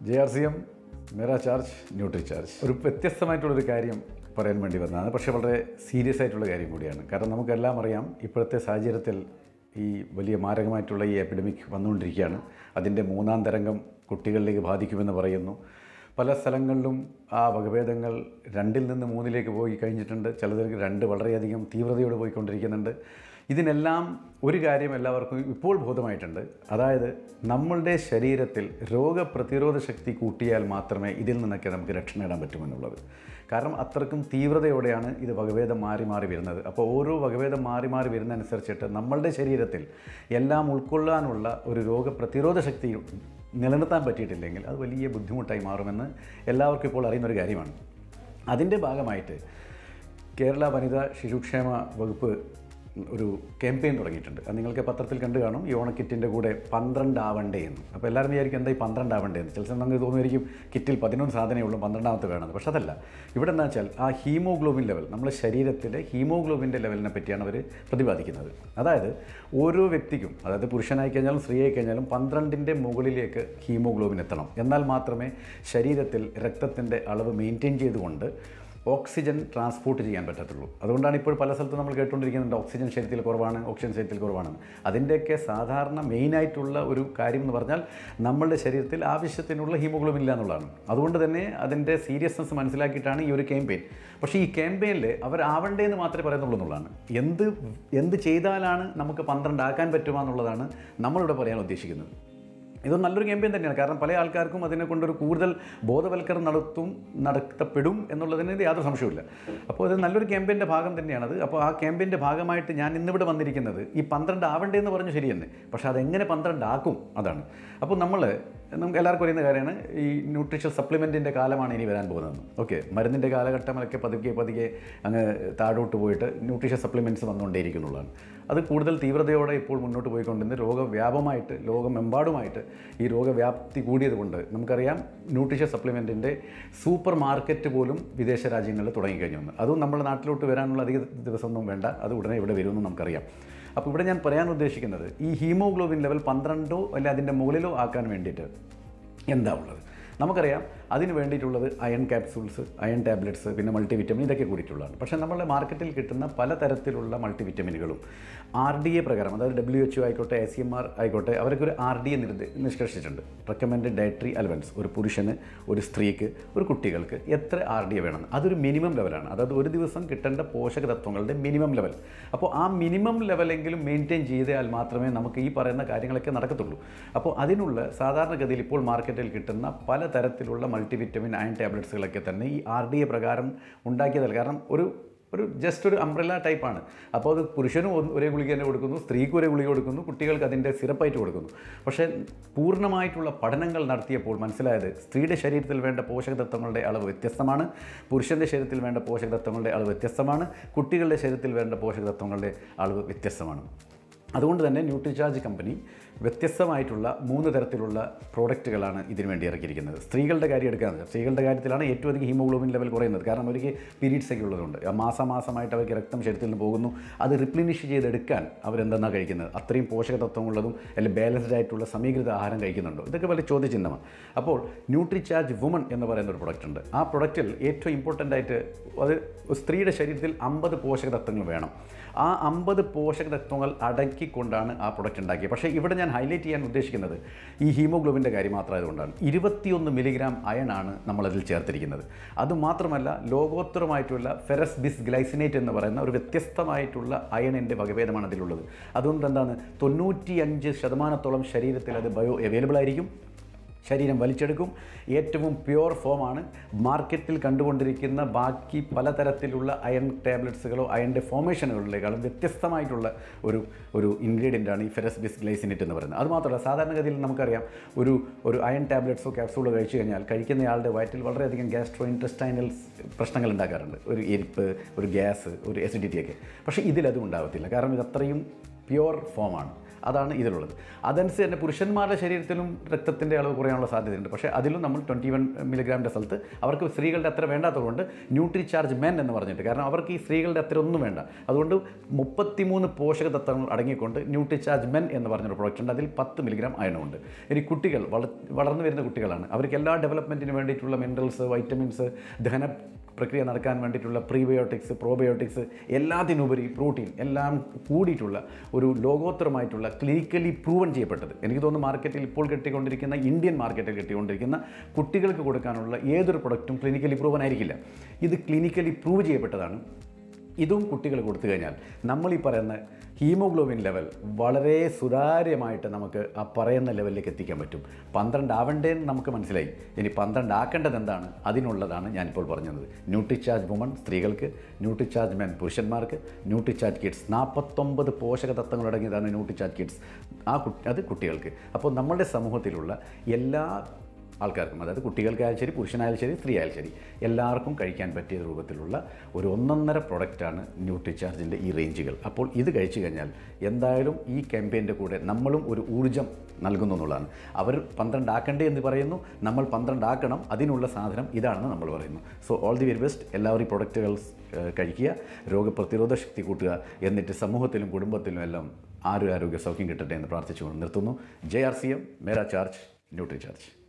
J R C M മെറാ charge Nutricharge ഒരു വ്യത്യസ്തമായിട്ടുള്ളൊരു കാര്യം പറയാൻ വേണ്ടി വന്നതാണ് പക്ഷേ വളരെ സീരിയസ് ആയിട്ടുള്ള കാര്യം കൂടിയാണ് കാരണം നമുക്കെല്ലാം അറിയാം ഇപ്പോഴത്തെ സാഹചര്യത്തിൽ ഈ വലിയ മാരകമായിട്ടുള്ള ഈ എപ്പിഡമിക് വന്നുകൊണ്ടിരിക്കുകയാണ് അതിൻ്റെ മൂന്നാം തരംഗം കുട്ടികളിലേക്ക് ബാധിക്കുമെന്ന് പറയുന്നു പല സ്ഥലങ്ങളിലും ആ വകഭേദങ്ങൾ രണ്ടിൽ നിന്ന് മൂന്നിലേക്ക് പോയി കഴിഞ്ഞിട്ടുണ്ട് ചിലതിൽ രണ്ട് വളരെയധികം തീവ്രതയോടെ പോയിക്കൊണ്ടിരിക്കുന്നുണ്ട് ഇതിനെല്ലാം ഒരു കാര്യം എല്ലാവർക്കും ഇപ്പോൾ ബോധമായിട്ടുണ്ട് അതായത് നമ്മളുടെ ശരീരത്തിൽ രോഗപ്രതിരോധ ശക്തി കൂട്ടിയാൽ മാത്രമേ ഇതിൽ നിന്നൊക്കെ നമുക്ക് രക്ഷ നേടാൻ പറ്റുമെന്നുള്ളത് കാരണം അത്രക്കും തീവ്രതയോടെയാണ് ഇത് വകഭേദം മാറി മാറി വരുന്നത് അപ്പോൾ ഓരോ വകഭേദം മാറി മാറി വരുന്നതനുസരിച്ചിട്ട് നമ്മളുടെ ശരീരത്തിൽ എല്ലാം ഉൾക്കൊള്ളാനുള്ള ഒരു രോഗപ്രതിരോധ ശക്തി നിലനിർത്താൻ പറ്റിയിട്ടില്ലെങ്കിൽ അത് വലിയ ബുദ്ധിമുട്ടായി മാറുമെന്ന് എല്ലാവർക്കും ഇപ്പോൾ അറിയുന്നൊരു കാര്യമാണ് അതിൻ്റെ ഭാഗമായിട്ട് കേരള വനിതാ ശിശുക്ഷേമ വകുപ്പ് ഒരു ക്യാമ്പയിൻ തുടങ്ങിയിട്ടുണ്ട് അത് നിങ്ങൾക്ക് പത്രത്തിൽ കണ്ടു കാണും ഈ ഓണക്കിറ്റിൻ്റെ കൂടെ പന്ത്രണ്ട് ആവണ്ടേ എന്ന് അപ്പോൾ എല്ലാവരും വിചാരിക്കും എന്താ ഈ പന്ത്രണ്ട് ആവണ്ടേ എന്ന് ചില സമയം നമുക്ക് തോന്നുമായിരിക്കും കിറ്റിൽ പതിനൊന്ന് സാധനമേ ഉള്ളൂ പന്ത്രണ്ടാമത്തെ വേണമെന്ന് പക്ഷെ അതല്ല ഇവിടെ എന്താ വെച്ചാൽ ആ ഹീമോഗ്ലോബിൻ ലെവൽ നമ്മുടെ ശരീരത്തിലെ ഹീമോഗ്ലോബിൻ്റെ ലെവലിനെ പറ്റിയാണ് അവർ പ്രതിപാദിക്കുന്നത് അതായത് ഓരോ വ്യക്തിക്കും അതായത് പുരുഷനായി കഴിഞ്ഞാലും സ്ത്രീ ആയി കഴിഞ്ഞാലും പന്ത്രണ്ടിൻ്റെ മുകളിലേക്ക് ഹീമോഗ്ലോബിൻ എത്തണം എന്നാൽ മാത്രമേ ശരീരത്തിൽ രക്തത്തിൻ്റെ അളവ് മെയിൻറ്റെയിൻ ചെയ്തുകൊണ്ട് ഓക്സിജൻ ട്രാൻസ്പോർട്ട് ചെയ്യാൻ പറ്റത്തുള്ളൂ അതുകൊണ്ടാണ് ഇപ്പോൾ പല സ്ഥലത്തും നമ്മൾ കേട്ടുകൊണ്ടിരിക്കുന്നുണ്ട് ഓക്സിജൻ ശരീരത്തിൽ കുറവാണ് ഓക്സിജൻ ശരീരത്തിൽ കുറവാണ് അതിൻ്റെയൊക്കെ സാധാരണ മെയിനായിട്ടുള്ള ഒരു കാര്യം എന്ന് പറഞ്ഞാൽ നമ്മളുടെ ശരീരത്തിൽ ആവശ്യത്തിനുള്ള ഹീമോഗ്ലോബിൻ ഇല്ല എന്നുള്ളതാണ് അതുകൊണ്ട് തന്നെ അതിൻ്റെ സീരിയസ്നെസ് മനസ്സിലാക്കിയിട്ടാണ് ഈ ഒരു ക്യാമ്പയിൻ പക്ഷേ ഈ ക്യാമ്പയിനിൽ അവർ ആവണ്ടേ എന്ന് മാത്രമേ പറയുന്നുള്ളൂ എന്നുള്ളതാണ് എന്ത് എന്ത് ചെയ്താലാണ് നമുക്ക് പന്ത്രണ്ട് ആക്കാൻ പറ്റുക എന്നുള്ളതാണ് നമ്മളിവിടെ പറയാൻ ഉദ്ദേശിക്കുന്നത് ഇത് നല്ലൊരു ക്യാമ്പയിൻ തന്നെയാണ് കാരണം പല ആൾക്കാർക്കും അതിനെ കൊണ്ടൊരു കൂടുതൽ ബോധവൽക്കരണം നടത്തും നടത്തപ്പെടും എന്നുള്ളതിന് യാതൊരു സംശയമില്ല അപ്പോൾ അത് നല്ലൊരു ക്യാമ്പയിൻ്റെ ഭാഗം തന്നെയാണത് അപ്പോൾ ആ ക്യാമ്പയിൻ്റെ ഭാഗമായിട്ട് ഞാൻ ഇന്നിവിടെ വന്നിരിക്കുന്നത് ഈ പന്ത്രണ്ട് ആവണ്ടേ എന്ന് പറഞ്ഞു ശരി തന്നെ പക്ഷേ അതെങ്ങനെ പന്ത്രണ്ട് ആക്കും അതാണ് അപ്പോൾ നമ്മൾ നമുക്ക് എല്ലാവർക്കും അറിയുന്ന കാര്യമാണ് ഈ ന്യൂട്രീഷൻ സപ്ലിമെൻറ്റിൻ്റെ കാലമാണ് ഇനി വരാൻ പോകുന്നത് ഓക്കെ മരുന്നിൻ്റെ കാലഘട്ടമൊക്കെ പതുക്കെ പതുക്കെ അങ്ങ് താഴോട്ട് പോയിട്ട് ന്യൂട്രീഷൻ സപ്ലിമെൻറ്റ്സ് വന്നുകൊണ്ടേയിരിക്കുന്നുള്ളതാണ് അത് കൂടുതൽ തീവ്രതയോടെ ഇപ്പോൾ മുന്നോട്ട് പോയിക്കൊണ്ടിരുന്ന രോഗവ്യാപമായിട്ട് ലോകമെമ്പാടുമായിട്ട് ഈ രോഗവ്യാപ്തി കൂടിയത് കൊണ്ട് നമുക്കറിയാം ന്യൂട്രീഷൻ സപ്ലിമെൻറ്റിൻ്റെ സൂപ്പർ മാർക്കറ്റ് പോലും വിദേശ രാജ്യങ്ങളിൽ തുടങ്ങിക്കഴിഞ്ഞു വന്നു അതും നമ്മുടെ നാട്ടിലോട്ട് വരാനുള്ള അധിക ദിവസമൊന്നും വേണ്ട അത് ഉടനെ ഇവിടെ വരുമെന്ന് നമുക്കറിയാം അപ്പോൾ ഇവിടെ ഞാൻ പറയാൻ ഉദ്ദേശിക്കുന്നത് ഈ ഹീമോഗ്ലോബിൻ ലെവൽ പന്ത്രണ്ടോ അല്ലെ അതിൻ്റെ മുകളിലോ ആക്കാൻ വേണ്ടിയിട്ട് എന്താ ഉള്ളത് നമുക്കറിയാം അതിന് വേണ്ടിയിട്ടുള്ളത് അയൺ ക്യാപ്സൂൾസ് അയൺ ടാബ്ലറ്റ്സ് പിന്നെ മൾട്ടി വിറ്റമിൻ ഇതൊക്കെ കൂടിയിട്ടുള്ളതാണ് പക്ഷേ നമ്മളുടെ മാർക്കറ്റിൽ കിട്ടുന്ന പലതരത്തിലുള്ള മൾട്ടി വിറ്റമിനുകളും ആർ ഡി എ പ്രകാരം അതായത് ഡബ്ല്യു എച്ച് ആയിക്കോട്ടെ എ സി എം ആർ ആയിക്കോട്ടെ അവർക്ക് ഒരു ആർ ഡി എ നിർദ്ദേ നിഷ്കർഷിച്ചിട്ടുണ്ട് റെക്കമെൻഡ് ഡയറ്ററി അലവൻസ് ഒരു പുരുഷന് ഒരു സ്ത്രീക്ക് ഒരു കുട്ടികൾക്ക് എത്ര ആർ ഡി എ വേണം അതൊരു മിനിമം ലെവലാണ് അതായത് ഒരു ദിവസം കിട്ടേണ്ട പോഷക തത്വങ്ങളുടെ മിനിമം ലെവൽ അപ്പോൾ ആ മിനിമം ലെവലെങ്കിലും മെയിൻറ്റെയിൻ ചെയ്താൽ മാത്രമേ നമുക്ക് ഈ പറയുന്ന കാര്യങ്ങളൊക്കെ നടക്കത്തുള്ളൂ അപ്പോൾ അതിനുള്ള സാധാരണഗതിയിൽ ഇപ്പോൾ മാർക്കറ്റിൽ കിട്ടുന്ന പല തരത്തിലുള്ള മൾട്ടി വിറ്റമിൻ അയൺ ടാബ്ലറ്റ്സുകളൊക്കെ തന്നെ ഈ ആർ ഡി എ പ്രകാരം ഉണ്ടാക്കിയതല്ല കാരണം ഒരു ഒരു ജസ്റ്റ് ഒരു അംബ്രല്ല ടൈപ്പാണ് അപ്പോൾ അത് പുരുഷനും ഒന്ന് ഒരേ ഗുളിക തന്നെ കൊടുക്കുന്നു സ്ത്രീക്ക് ഒരേ ഗുളിക കൊടുക്കുന്നു കുട്ടികൾക്ക് അതിൻ്റെ സിറപ്പായിട്ട് കൊടുക്കുന്നു പക്ഷേ പൂർണ്ണമായിട്ടുള്ള പഠനങ്ങൾ നടത്തിയപ്പോൾ മനസ്സിലായത് സ്ത്രീയുടെ ശരീരത്തിൽ വേണ്ട പോഷകതത്വങ്ങളുടെ അളവ് വ്യത്യസ്തമാണ് പുരുഷൻ്റെ ശരീരത്തിൽ വേണ്ട പോഷകതത്വങ്ങളുടെ അളവ് വ്യത്യസ്തമാണ് കുട്ടികളുടെ ശരീരത്തിൽ വേണ്ട പോഷകതത്വങ്ങളുടെ അളവ് വ്യത്യസ്തമാണ് അതുകൊണ്ട് തന്നെ ന്യൂട്രിചാർജ് കമ്പനി വ്യത്യസ്തമായിട്ടുള്ള മൂന്ന് തരത്തിലുള്ള പ്രോഡക്റ്റുകളാണ് ഇതിനു വേണ്ടി ഇറക്കിയിരിക്കുന്നത് സ്ത്രീകളുടെ കാര്യം എടുക്കാറുണ്ട് സ്ത്രീകളുടെ കാര്യത്തിലാണ് ഏറ്റവും അധികം ഹീമോഗ്ലോബിൻ ലെവൽ കുറയുന്നത് കാരണം അവർക്ക് പീരീഡ്സ് ഒക്കെ ഉള്ളതുകൊണ്ട് ആ മാസമാസമായിട്ട് അവർക്ക് രക്തം ശരീരത്തിൽ നിന്ന് പോകുന്നു അത് റിപ്ലിനിഷ് ചെയ്തെടുക്കാൻ അവരെന്തെന്നാ കഴിക്കുന്നത് അത്രയും പോഷക തത്വമുള്ളതും അല്ലെങ്കിൽ ബാലൻസ്ഡ് ആയിട്ടുള്ള സമീകൃത ആഹാരം കഴിക്കുന്നുണ്ടോ ഇതൊക്കെ വലിയ ചോദ്യചിഹ്നമാണ് അപ്പോൾ ന്യൂട്രിചാർജ് വുമൺ എന്ന് പറയുന്ന ഒരു പ്രൊഡക്റ്റ് ഉണ്ട് ആ പ്രൊഡക്റ്റിൽ ഏറ്റവും ഇമ്പോർട്ടൻ്റ് ആയിട്ട് അത് സ്ത്രീയുടെ ശരീരത്തിൽ അമ്പത് പോഷക തത്വങ്ങൾ വേണം ആ അമ്പത് പോഷക തത്വങ്ങൾ അടക്കിക്കൊണ്ടാണ് ആ പ്രൊഡക്റ്റ് ഉണ്ടാക്കിയത് പക്ഷേ ഇവിടെ ഞാൻ ഹൈലൈറ്റ് ചെയ്യാൻ ഉദ്ദേശിക്കുന്നത് ഈ ഹീമോഗ്ലോബിൻ്റെ കാര്യം മാത്രമായതുകൊണ്ടാണ് ഇരുപത്തിയൊന്ന് മില്ലിഗ്രാം അയണാണ് നമ്മളതിൽ ചേർത്തിരിക്കുന്നത് അതുമാത്രമല്ല ലോകോത്തരമായിട്ടുള്ള ഫെറസ് ബിസ് ഗ്ലൈസിനേറ്റ് എന്ന് പറയുന്ന ഒരു വ്യത്യസ്തമായിട്ടുള്ള അയണിൻ്റെ വകഭേദമാണ് അതിലുള്ളത് അതുകൊണ്ട് എന്താണ് തൊണ്ണൂറ്റിയഞ്ച് ശതമാനത്തോളം ശരീരത്തിൽ അത് ബയോ അവൈലബിൾ ആയിരിക്കും ശരീരം വലിച്ചെടുക്കും ഏറ്റവും പ്യുവർ ഫോമാണ് മാർക്കറ്റിൽ കണ്ടുകൊണ്ടിരിക്കുന്ന ബാക്കി പലതരത്തിലുള്ള അയൺ ടാബ്ലറ്റ്സുകളോ അയണിൻ്റെ ഫോമേഷനുകളിലേക്കാളും വ്യത്യസ്തമായിട്ടുള്ള ഒരു ഒരു ഇൻഗ്രീഡിയൻ്റാണ് ഈ ഫെറസ് ബിസ് ഗ്ലൈസിനേറ്റ് എന്ന് പറയുന്നത് അതുമാത്രമല്ല സാധാരണഗതിയിൽ നമുക്കറിയാം ഒരു ഒരു അയൺ ടാബ്ലറ്റ്സോ ക്യാപ്സൂളോ കഴിച്ചു കഴിഞ്ഞാൽ കഴിക്കുന്നയാളുടെ വയറ്റിൽ വളരെയധികം ഗ്യാസ്ട്രോ ഇൻറ്റസ്റ്റൈനൽ പ്രശ്നങ്ങൾ ഉണ്ടാക്കാറുണ്ട് ഒരു എരിപ്പ് ഒരു ഗ്യാസ് ഒരു acidity ഒക്കെ പക്ഷേ ഇതിലതും ഉണ്ടാകത്തില്ല കാരണം ഇത് അത്രയും പ്യുവർ ഫോമാണ് അതാണ് ഇതിലുള്ളത് അതനുസരിച്ച് തന്നെ പുരുഷന്മാരുടെ ശരീരത്തിലും രക്തത്തിൻ്റെ അളവ് കുറയാനുള്ള സാധ്യതയുണ്ട് പക്ഷേ അതിലും നമ്മൾ ട്വൻറ്റി വൺ മില്ലിഗ്രാമിൻ്റെ സ്ഥലത്ത് അവർക്ക് സ്ത്രീകളുടെ അത്ര വേണ്ടാത്തതുകൊണ്ട് ന്യൂട്രി ചാർജ് മെൻ എന്ന് പറഞ്ഞിട്ട് കാരണം അവർക്ക് ഈ സ്ത്രീകളുടെ അത്ര ഒന്നും വേണ്ട അതുകൊണ്ട് മുപ്പത്തിമൂന്ന് പോഷക തത്വങ്ങൾ അടങ്ങിക്കൊണ്ട് ന്യൂട്രി ചാർജ് മെൻ എന്ന് പറഞ്ഞൊരു പ്രോഡക്റ്റ് ഉണ്ട് അതിൽ പത്ത് മില്ലിഗ്രാം അയണമുണ്ട് ഇനി കുട്ടികൾ വള വളർന്നു വരുന്ന കുട്ടികളാണ് അവർക്ക് എല്ലാ ഡെവലപ്മെൻറ്റിന് വേണ്ടിയിട്ടുള്ള മിനറൽസ് വൈറ്റമിൻസ് ദഹന പ്രക്രിയ നടക്കാൻ വേണ്ടിയിട്ടുള്ള പ്രീബയോട്ടിക്സ് പ്രോബയോട്ടിക്സ് എല്ലാത്തിനുപരി പ്രോട്ടീൻ എല്ലാം കൂടിയിട്ടുള്ള ഒരു ലോകോത്തരമായിട്ടുള്ള ക്ലിനിക്കലി പ്രൂവൺ ചെയ്യപ്പെട്ടത് എനിക്ക് തോന്നുന്നു മാർക്കറ്റിൽ ഇപ്പോൾ കിട്ടിക്കൊണ്ടിരിക്കുന്ന ഇന്ത്യൻ മാർക്കറ്റിൽ കിട്ടിക്കൊണ്ടിരിക്കുന്ന കുട്ടികൾക്ക് കൊടുക്കാനുള്ള ഏതൊരു പ്രൊഡക്റ്റും ക്ലിനിക്കലി പ്രൂവൻ ആയിരിക്കില്ല ഇത് ക്ലിനിക്കലി പ്രൂവ് ചെയ്യപ്പെട്ടതാണ് ഇതും കുട്ടികൾ കൊടുത്തു കഴിഞ്ഞാൽ നമ്മൾ ഈ പറയുന്ന ഹീമോഗ്ലോബിൻ ലെവൽ വളരെ സുതാര്യമായിട്ട് നമുക്ക് ആ പറയുന്ന ലെവലിലേക്ക് എത്തിക്കാൻ പറ്റും പന്ത്രണ്ട് ആവണ്ടേന്ന് നമുക്ക് മനസ്സിലായി ഇനി പന്ത്രണ്ട് ആക്കേണ്ടത് എന്താണ് അതിനുള്ളതാണ് ഞാനിപ്പോൾ പറഞ്ഞത് ന്യൂട്രിചാർജ് വുമൺ സ്ത്രീകൾക്ക് ന്യൂട്രിചാർജ് മെൻ പുരുഷന്മാർക്ക് ന്യൂട്രിചാർജ് കിഡ്സ് നാൽപ്പത്തൊമ്പത് പോഷക തത്വങ്ങൾ അടങ്ങിയതാണ് ന്യൂട്രിചാർജ് കിഡ്സ് ആ കുട്ടി അത് കുട്ടികൾക്ക് അപ്പോൾ നമ്മുടെ സമൂഹത്തിലുള്ള എല്ലാ ആൾക്കാർക്കും അതായത് കുട്ടികൾക്കായാലും ശരി പുരുഷനായാലും ശരി സ്ത്രീ ആയാലും ശരി എല്ലാവർക്കും കഴിക്കാൻ പറ്റിയ രൂപത്തിലുള്ള ഒരു ഒന്നൊന്നര പ്രൊഡക്റ്റാണ് ന്യൂട്രിചാർജിൻ്റെ ഈ റേഞ്ചുകൾ അപ്പോൾ ഇത് കഴിച്ചു കഴിഞ്ഞാൽ എന്തായാലും ഈ ക്യാമ്പയിൻ്റെ കൂടെ നമ്മളും ഒരു ഊർജ്ജം നൽകുന്നു എന്നുള്ളതാണ് അവർ പന്ത്രണ്ട് ആക്കണ്ടേ എന്ന് പറയുന്നു നമ്മൾ പന്ത്രണ്ട് ആക്കണം അതിനുള്ള സാധനം ഇതാണെന്ന് നമ്മൾ പറയുന്നു so all the very best എല്ലാവരും ഈ പ്രൊഡക്റ്റുകൾ കഴിക്കുക രോഗപ്രതിരോധ ശക്തി കൂട്ടുക എന്നിട്ട് സമൂഹത്തിലും കുടുംബത്തിലും എല്ലാം ആരോഗ്യ സൗഖ്യം കിട്ടട്ടെ എന്ന് പ്രാർത്ഥിച്ചുകൊണ്ട് നിർത്തുന്നു ജെ ആർ സി എം മേരാ ചാർജ് ന്യൂട്രി ചാർജ്